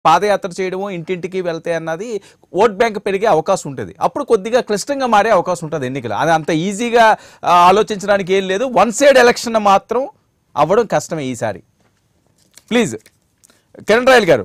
పాదయాత్ర చేయడము ఇంటింటికి వెళ్తే అన్నది ఓట్ బ్యాంక్ పెరిగే అవకాశం ఉంటుంది అప్పుడు కొద్దిగా క్లిష్టంగా మారే అవకాశం ఉంటుంది ఎన్నికలు అది అంత ఈజీగా ఆ, ఆలోచించడానికి ఏం లేదు వన్ సైడ్ ఎలక్షన్ మాత్రం అవ్వడం కష్టమే ఈసారి ప్లీజ్ కిరణ్ రాయల్ గారు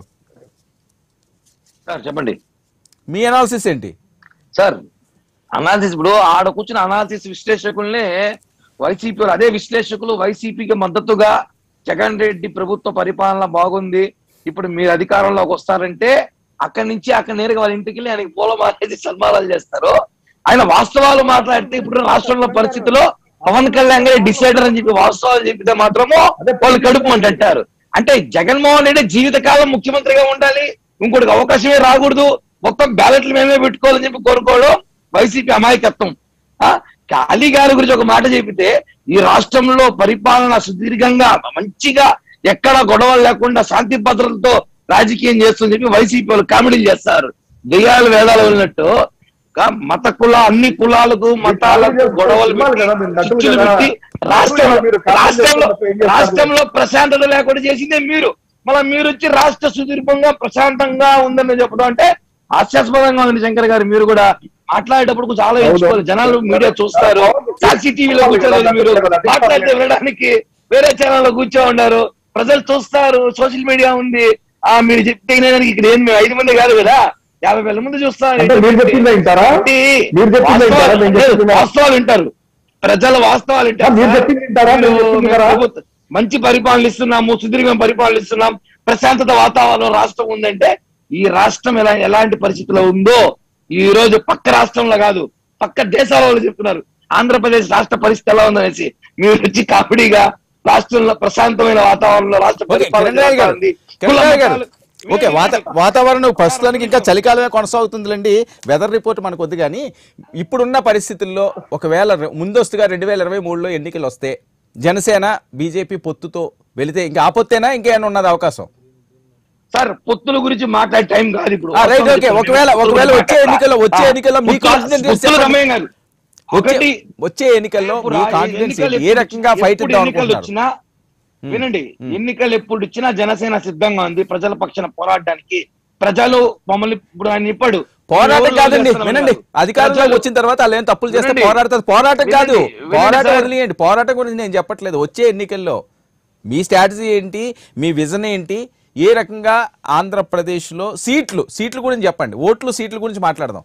సార్ చెప్పండి మీ అనాలిసిస్ ఏంటి సార్ అనాలిసిస్ ఇప్పుడు ఆడ కూర్చున్న అనాలిసిస్ విశ్లేషకుల్నే వైసీపీ వాళ్ళు అదే విశ్లేషకులు వైసీపీకి మద్దతుగా జగన్ రెడ్డి ప్రభుత్వ పరిపాలన బాగుంది ఇప్పుడు మీరు అధికారంలోకి వస్తారంటే అక్కడి నుంచి అక్కడ నేరుగా వాళ్ళ ఇంటికి వెళ్ళి ఆయనకి పూలమాలేసి సన్మానాలు చేస్తారు ఆయన వాస్తవాలు మాట్లాడితే ఇప్పుడు రాష్ట్రంలో పరిస్థితిలో పవన్ కళ్యాణ్ గారి డిసైడర్ అని చెప్పి వాస్తవాలు చెప్పితే మాత్రము వాళ్ళు కడుపు మంట అంటారు అంటే జగన్మోహన్ రెడ్డి జీవితకాలం ముఖ్యమంత్రిగా ఉండాలి ఇంకోటికి అవకాశమే రాకూడదు మొత్తం బ్యాలెట్లు మేమే పెట్టుకోవాలని చెప్పి కోరుకోవడం వైసీపీ అమాయకత్వం ఆ అలీ గారి గురించి ఒక మాట చెప్పితే ఈ రాష్ట్రంలో పరిపాలన సుదీర్ఘంగా మంచిగా ఎక్కడ గొడవలు లేకుండా శాంతి భద్రతలతో రాజకీయం చేస్తుందని చెప్పి వైసీపీ వాళ్ళు కామెడీలు చేస్తారు దెయ్యాలు వేదాలు వెళ్ళినట్టు కా- మత కుల అన్ని కులాలకు మతాలకు గొడవలు సినిమాలు కదా, పెట్టి, మీరు నటులు చిచ్చులు కదా. పెట్టి నటులు రాష్ట్రంలో కదా, మీరు కామెంట్ రాష్ట్రంలో చేస్తున్నప్పుడు ఏం చేస్తారు? రాష్ట్రంలో ప్రశాంతత లేకుండా చేసిందే మీరు మళ్ళీ మీరు వచ్చి రాష్ట్ర సుదీర్ఘంగా ప్రశాంతంగా ఉందని చెప్పడం అంటే హాస్యాస్పదంగా ఉంది శంకర్ గారు మీరు కూడా మాట్లాడేటప్పుడు కొంచెం ఆలోచించుకోవాలి జనాలు మీడియా చూస్తారు సాక్షి టీవీలో కూర్చోలేదు మీరు మాట్లాడితే వినడానికి వేరే ఛానల్లో కూర్చో ఉన్నారు ప్రజలు చూస్తారు సోషల్ మీడియా ఉంది ఆ మీరు చెప్తే వినేదానికి ఇక్కడ ఏం మేము ఐదు మంది కాదు కదా యాభై వేల మంది చూస్తారు అంటే మీరు చెప్పిందే వింటారా? కాబట్టి మీరు చెప్పిందే వింటారా? వాస్తవాలు- మేము లేదు, చెప్పిందే- వాస్తవాలు వింటారు ప్రజల వాస్తవాలు వింటారు మీరు చెప్పింది వింటారా? మేము మీరు- చెప్పింది మేము వినరా? ప్రభుత్వ- మంచి పరిపాలన ఇస్తున్నాము సుదీర్ఘమైన పరిపాలన ఇస్తున్నాం ప్రశాంతత వాతావరణం రాష్ట్రం ఉందంటే ఈ రాష్ట్రం ఎలా ఎలాంటి పరిస్థితిలో ఉందో ఈ రోజు పక్క రాష్ట్రంలో కాదు పక్క దేశాల వాళ్ళు చెప్తున్నారు ఆంధ్రప్రదేశ్ రాష్ట్ర పరిస్థితి ఎలా ఉందనేసి మీరు వచ్చి కామెడీగా రాష్ట్రంలో ప్రశాంతమైన వాతావరణంలో రాష్ట్ర ఓకే పరిపాలన కిరణ్ రాయల్ గారు జరుగుతోంది. కిరణ్ రాయల్ గారు కుల మతాలు- ఓకే వాత వాతావరణం ప్రస్తుతానికి ఇంకా చలికాలమే కొనసాగుతుందిలేండి వెదర్ రిపోర్ట్ మనకు వద్దు కానీ ఇప్పుడున్న పరిస్థితుల్లో ఒకవేళ రె- ముందస్తుగా రెండు వేల ఇరవై మూడులో ఎన్నికలు వస్తే జనసేన బీజేపీ పొత్తుతో వెళితే ఇంకా ఆపొత్తేనా ఇంకేమైనా ఉన్నది అవకాశం సార్ పొత్తుల గురించి మాట్లాడే టైం కాదు ఇప్పుడు ఆ, రైట్, ఓకే. ఒకవేళ ఒకవేళ వచ్చే ఎన్నికల్లో వచ్చే ఎన్నికల్లో మీ కాన్ఫిడెన్స్ పొత్తుల చెప్పండి. సమయం కాదు ఒకటి వచ్చే- వచ్చే ఎన్నికల్లో ఇప్పుడు మీ ఆ కాన్ఫిడెన్స్ ఎన్నికలు ఏ రకంగా ఫైట్ ఎప్పుడు ఇద్దాం ఎన్నికలు అనుకుంటున్నారు వచ్చినా వినండి ఎన్నికలు ఎప్పుడు ఇచ్చినా జనసేన సిద్ధంగా ఉంది ప్రజల పక్షాన పోరాడడానికి ప్రజలు మమ్మల్ని ఇప్పుడు ఆయన ఇప్పాడు పోరాటం ఎవరు కాదండి చేస్తున్నాం వినండి కాదు. అధికారంలోకి ప్రజలు- వచ్చిన తర్వాత వాళ్ళు ఏం తప్పులు చేస్తే వినండి. పోరాడుతుంది పోరాటం కాదు వినండి, వినండి పోరాటం సార్. వదిలేయండి పోరాటం గురించి నేను చెప్పట్లేదు వచ్చే ఎన్నికల్లో మీ స్ట్రాటజీ ఏంటి మీ విజన్ ఏంటి ఏ రకంగా ఆంధ్రప్రదేశ్లో సీట్లు సీట్లు గురించి చెప్పండి ఓట్లు సీట్ల గురించి మాట్లాడదాం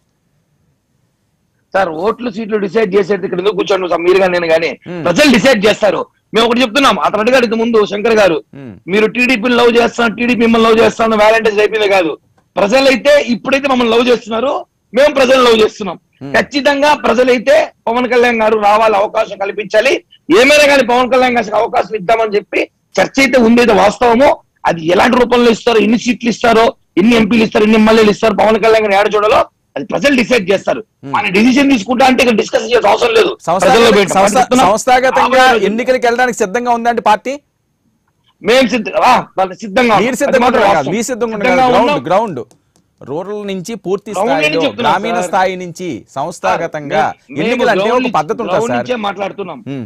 సార్ ఓట్లు సీట్లు డిసైడ్ చేసేది ఇక్కడ ఎందుకు కూర్చోండి సార్ మీరు కానీ నేను కానీ Hmm. ప్రజలు డిసైడ్ చేస్తారు మేము ఒకటి చెప్తున్నాం అతను అడిగాడు ఇంత ముందు శంకర్ గారు Hmm. మీరు టీడీపీని లవ్ చేస్తాను టీడీపీ మిమ్మల్ని లవ్ చేస్తాను వ్యాలంటైన్స్ అయిపోయింది కాదు ప్రజలైతే ఇప్పుడైతే మమ్మల్ని లవ్ చేస్తున్నారు మేము ప్రజలు లవ్ చేస్తున్నాం ఖచ్చితంగా ప్రజలైతే పవన్ కళ్యాణ్ గారు రావాలి అవకాశం కల్పించాలి ఏమైనా కానీ పవన్ కళ్యాణ్ గారికి అవకాశం ఇద్దామని చెప్పి చర్చ అయితే ఉంది అయితే వాస్తవము అది ఎలాంటి రూపంలో ఇస్తారో ఎన్ని సీట్లు ఇస్తారో ఎన్ని ఎంపీలు ఇస్తారు ఎన్ని ఎమ్మెల్యేలు ఇస్తారు పవన్ కళ్యాణ్ గారిని ఏడ చూడాలో అది ప్రజలు డిసైడ్ చేస్తారు మన డిసిజన్ తీసుకుంటా అంటే ఇక్కడ డిస్కస్ చేసే అవసరం లేదు ప్రజల్లో సంస్థాగత- పెట్టాం. సంస్థ- చెప్తున్నాం. సంస్థాగతంగా ఆమె- ఎన్నికలకు వెళ్ళడానికి సిద్ధంగా ఉందండి పార్టీ మేము సిద్ధ ఆ, వాళ్ళు సిద్ధంగా ఉన్నాం. మీరు అది సిద్ధంగా మాత్రం ఉండడం కాదు వాస్తవం. మీ సిద్ధంగా సిద్ధంగా గ్రౌండ్ ఉన్నాం. గ్రౌండ్ రూరల్ నుంచి పూర్తి Ground స్థాయిలో నుంచి చెప్తున్నాం గ్రామీణ సార్. స్థాయి నుంచి సంస్థాగతంగా మేము ఎన్నికలు అంటే ground ఒక నుంచి- పద్ధతి ఉంటుంది ground సార్ నుంచే మాట్లాడుతున్నాం ఉమ్.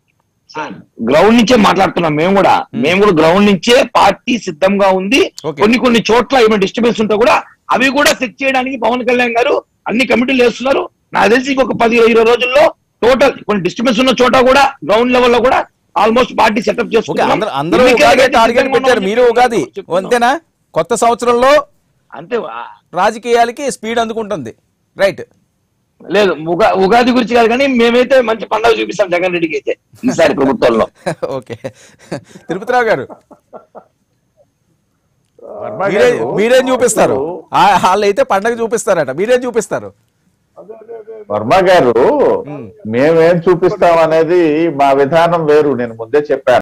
గ్రౌండ్ నుంచే మాట్లాడుతున్నాం మేము కూడా మేము కూడా గ్రౌండ్ నుంచే పార్టీ సిద్ధంగా ఉంది Okay. కొన్ని కొన్ని చోట్ల ఏమైనా డిస్టర్బెన్స్ ఉంటే కూడా అవి కూడా సెట్ చేయడానికి పవన్ కళ్యాణ్ గారు అన్ని కమిటీలు వేస్తున్నారు నాకు తెలిసి ఇంకొక పది ఇరవై రోజుల్లో టోటల్ కొన్ని డిస్టర్బెన్స్ ఉన్న చోట కూడా గ్రౌండ్ లెవెల్ లో కూడా ఆల్మోస్ట్ పార్టీ సెటప్ ఓకే అందరూ అందరూ ఉగాది టార్గెట్ పెట్టారు మీరు ఉగాది అంతేనా కొత్త సంవత్సరంలో అంతే ఆ, రాజకీయాలకి స్పీడ్ అందుకుంటుంది రైట్ లేదు ఉగా ఉగాది గురించి కాదు కానీ మేమైతే మంచి పండుగ చూపిస్తాం జగన్ రెడ్డికి అయితే ఈసారి ప్రభుత్వంలో ఓకే తిరుపతిరావు గారు వర్మ మీరే గారు, మీరేం చూపిస్తారు ఆ- వాళ్ళు అయితే పండగ చూపిస్తారట మీరేం చూపిస్తారు వర్మ గారు మేమేం చూపిస్తాం అనేది మా విధానం వేరు నేను ముందే చెప్పాను